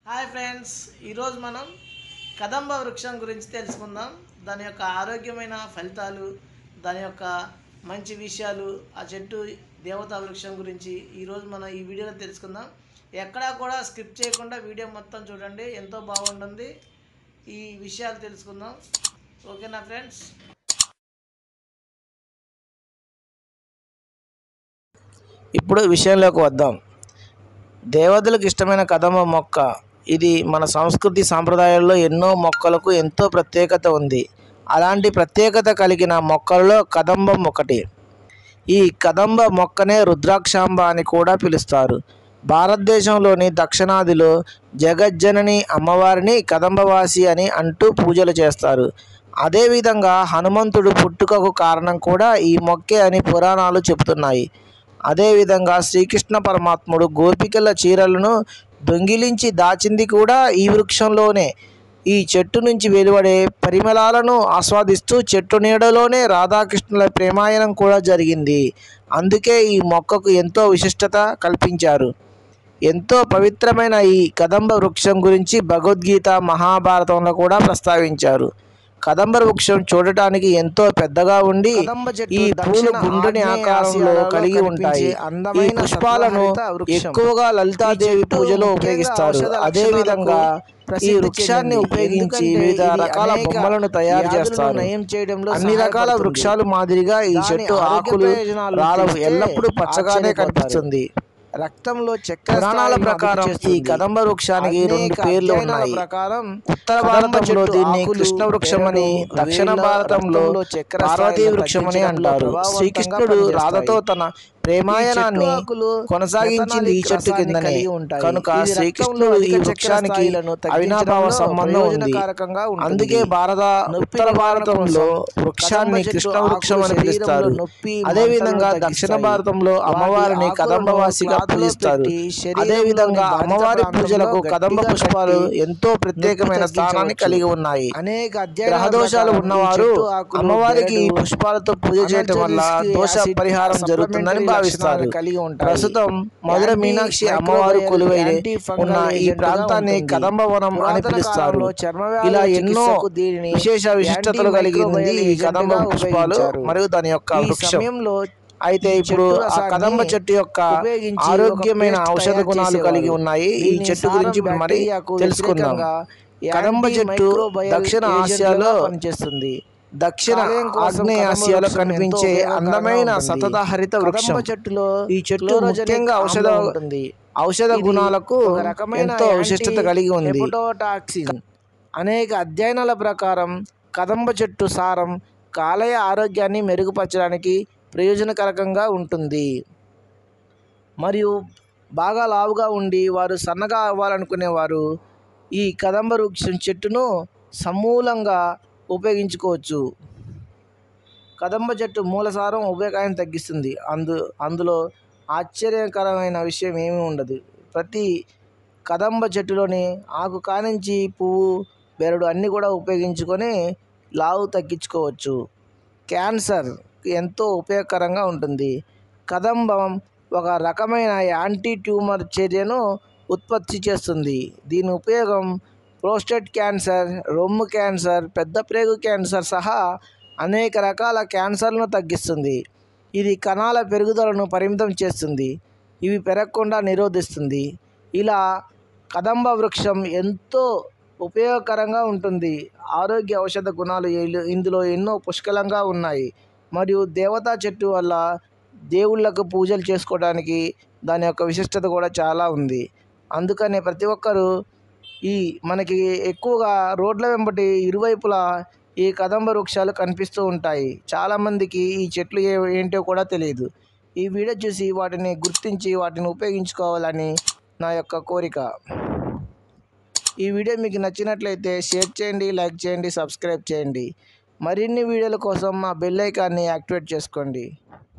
hi friends ఈరోజు మనం కదంబ వృక్షం గురించి తెలుసుకుందాం దాని యొక్క ఆరోగ్యమైన ఫలితాలు దాని యొక్క మంచి విషయాలు ఆ చెట్టు దేవతా వృక్షం గురించి ఈరోజు మనం ఈ వీడియోలో తెలుసుకుందాం ఎక్కడా కూడా స్కిప్ చేయకుండా వీడియో మొత్తం చూడండి ఎంతో బాగుంటుంది ఈ విషయాలు తెలుసుకుందాం ఓకేనా ఫ్రెండ్స్ ఇప్పుడు విషయంలోకి వద్దాం దేవతలకు ఇష్టమైన కదమ్మ మొక్క ఇది మన సంస్కృతి సాంప్రదాయాల్లో ఎన్నో మొక్కలకు ఎంతో ప్రత్యేకత ఉంది అలాంటి ప్రత్యేకత కలిగిన మొక్కల్లో కదంబం ఒకటి ఈ కదంబ మొక్కనే రుద్రాక్షాంబ అని కూడా పిలుస్తారు భారతదేశంలోని దక్షిణాదిలో జగజ్జనని అమ్మవారిని కదంబవాసి అని అంటూ పూజలు చేస్తారు అదేవిధంగా హనుమంతుడు పుట్టుకకు కారణం కూడా ఈ మొక్కే అని పురాణాలు చెబుతున్నాయి అదేవిధంగా శ్రీకృష్ణ పరమాత్ముడు గోపికల చీరలను దొంగిలించి దాచింది కూడా ఈ వృక్షంలోనే ఈ చెట్టు నుంచి వెలువడే పరిమళాలను ఆస్వాదిస్తూ చెట్టు నీడలోనే రాధాకృష్ణుల ప్రేమాయణం కూడా జరిగింది అందుకే ఈ మొక్కకు ఎంతో విశిష్టత కల్పించారు ఎంతో పవిత్రమైన ఈ కదంబ వృక్షం గురించి భగవద్గీత మహాభారతంలో కూడా ప్రస్తావించారు కదంబ వృక్షం చూడటానికి ఎంతో పెద్దగా ఉండి ఈ పూలు గుండుని ఆకారంలో కలిగి ఉంటాయి ఈ పుష్పాలను ఎక్కువగా లలితాదేవి పూజలో ఉపయోగిస్తారు అదే విధంగా ఈ వృక్షాన్ని ఉపయోగించి వివిధ రకాల బొమ్మలను తయారు చేస్తారు అన్ని రకాల వృక్షాలు మాదిరిగా ఈ చెట్టు ఆకులు రాలవు ఎల్లప్పుడూ పచ్చగానే కనిపిస్తుంది రక్తంలో చక్కెర పురాణాల ప్రకారం ఈ కదంబ వృక్షానికి రెండు పేర్లు ఉన్నాయి ప్రకారం ఉత్తర భారతంలో దీన్ని కృష్ణ వృక్షం అని దక్షిణ భారతంలో పార్వతీ వృక్షం అని అంటారు శ్రీకృష్ణుడు రాధతో తన ప్రేమాయణాన్ని కొనసాగించింది ఈ చెట్టు కిందనే కనుక శ్రీకృష్ణుడు ఈ వృక్షానికి అవినాభావ సంబంధం ఉంది అందుకే భారత ఉత్తర భారతంలో వృక్షాన్ని కృష్ణ వృక్షం అని పిలుస్తారు అదే విధంగా దక్షిణ భారతంలో అమ్మవారిని కదంబవాసిగా పూజిస్తారు అదే విధంగా అమ్మవారి పూజలకు కదంబ పుష్పాలు ఎంతో ప్రత్యేకమైన స్థానాన్ని కలిగి ఉన్నాయి అనేక గ్రహ దోషాలు ఉన్నవారు అమ్మవారికి ఈ పుష్పాలతో పూజ చేయటం వల్ల దోష పరిహారం జరుగుతుందని భావిస్తారు కలిగి ఉంటారు ప్రస్తుతం మధుర మీనాక్షి అమ్మవారు కొలువై ఉన్న ఈ ప్రాంతాన్ని కదంబ వనం అని పిలుస్తారు ఇలా ఎన్నో విశేష విశిష్టతలు కలిగి ఉంది ఈ కదంబ పుష్పాలు మరియు దాని యొక్క వృక్షంలో అయితే ఇప్పుడు ఆ కదంబ చెట్టు యొక్క ఆరోగ్యమైన ఔషధ గుణాలు కలిగి ఉన్నాయి ఈ చెట్టు గురించి మరి తెలుసుకుందాం కదంబ చెట్టు దక్షిణ ఆసియాలో పనిచేస్తుంది దక్షిణ ఆగ్నేయ ఆసియాలో కనిపించే అందమైన సతత హరిత వృక్షం చెట్టులో ఈ చెట్టు ముఖ్యంగా ఔషధ ఉంటుంది ఔషధ గుణాలకు ఎంతో విశిష్టత కలిగి ఉంది అనేక అధ్యయనాల ప్రకారం కదంబ చెట్టు సారం కాలేయ ఆరోగ్యాన్ని మెరుగుపరచడానికి ప్రయోజనకరంగా ఉంటుంది మరియు బాగా లావుగా ఉండి వారు సన్నగా అవ్వాలనుకునేవారు ఈ కదంబ వృక్షం చెట్టును సమూలంగా ఉపయోగించుకోవచ్చు కదంబ చెట్టు మూలసారం ఉపయోగాన్ని తగ్గిస్తుంది అందు అందులో ఆశ్చర్యకరమైన విషయం ఏమీ ఉండదు ప్రతి కదంబ చెట్టులోని ఆకు కానించి పువ్వు బెరడు అన్నీ కూడా ఉపయోగించుకొని లావు తగ్గించుకోవచ్చు క్యాన్సర్ ఎంతో ఉపయోగకరంగా ఉంటుంది కదంబం ఒక రకమైన యాంటీ ట్యూమర్ చర్యను ఉత్పత్తి చేస్తుంది దీని ఉపయోగం ప్రోస్టేట్ క్యాన్సర్ రొమ్ము క్యాన్సర్ పెద్ద ప్రేగు క్యాన్సర్ సహా అనేక రకాల క్యాన్సర్లను తగ్గిస్తుంది ఇది కణాల పెరుగుదలను పరిమితం చేస్తుంది ఇవి పెరగకుండా నిరోధిస్తుంది ఇలా కదంబ వృక్షం ఎంతో ఉపయోగకరంగా ఉంటుంది ఆరోగ్య ఔషధ గుణాలు ఇలు- ఇందులో ఎన్నో పుష్కలంగా ఉన్నాయి మరియు దేవతా చెట్టు వల్ల దేవుళ్ళకు పూజలు చేసుకోవడానికి దాని యొక్క విశిష్టత కూడా చాలా ఉంది అందుకనే ప్రతి ఒక్కరూ ఈ మనకి ఎక్కువగా రోడ్ల వెంబటి ఇరువైపులా ఈ కదంబ వృక్షాలు కనిపిస్తూ ఉంటాయి చాలామందికి ఈ చెట్లు ఏ ఏంటో కూడా తెలియదు ఈ వీడియో చూసి వాటిని గుర్తించి వాటిని ఉపయోగించుకోవాలని నా యొక్క కోరిక ఈ వీడియో మీకు నచ్చినట్లయితే షేర్ చేయండి లైక్ చేయండి సబ్స్క్రైబ్ చేయండి మరిన్ని వీడియోల కోసం మా బెల్ ఐకాన్ని యాక్టివేట్ చేసుకోండి